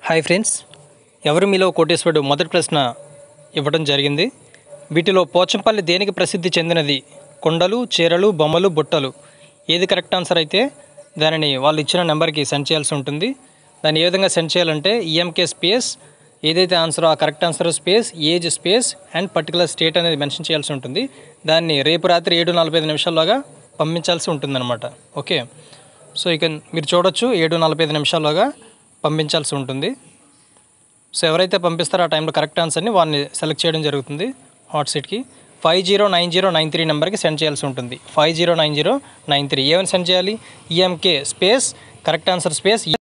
hi friends ఎవరు మీలో కోటేశ్వరుడు మొదటి ప్రశ్న ఇవ్వడం జరిగింది వీటిలో పోచంపల్లి దేనికి ప్రసిద్ధి చెందినది కొండలు చీరలు బొమ్మలు బుట్టలు ఏది కరెక్ట్ ఆన్సర్ అయితే దానిని వాళ్ళు ఇచ్చిన నెంబర్కి సెండ్ చేయాల్సి ఉంటుంది దాన్ని ఏ విధంగా సెండ్ చేయాలంటే ఈఎంకే స్పేస్ ఏదైతే ఆన్సర్ ఆ correct answer space age space and particular state అనేది మెన్షన్ చేయాల్సి ఉంటుంది దాన్ని రేపు రాత్రి ఏడు నలభై ఐదు నిమిషాల్లోగా పంపించాల్సి ఉంటుందన్నమాట ఓకే సో ఇక మీరు చూడొచ్చు ఏడు నలభై ఐదు నిమిషాల్లోగా పంపించాల్సి ఉంటుంది సో ఎవరైతే పంపిస్తారో ఆ టైంలో కరెక్ట్ ఆన్సర్ని వాళ్ళని సెలెక్ట్ చేయడం జరుగుతుంది హాట్ సీట్కి five zero nine zero nine three నెంబర్కి సెండ్ చేయాల్సి ఉంటుంది five zero nine zero nine three ఏమైనా సెండ్ చేయాలి EMK space correct answer space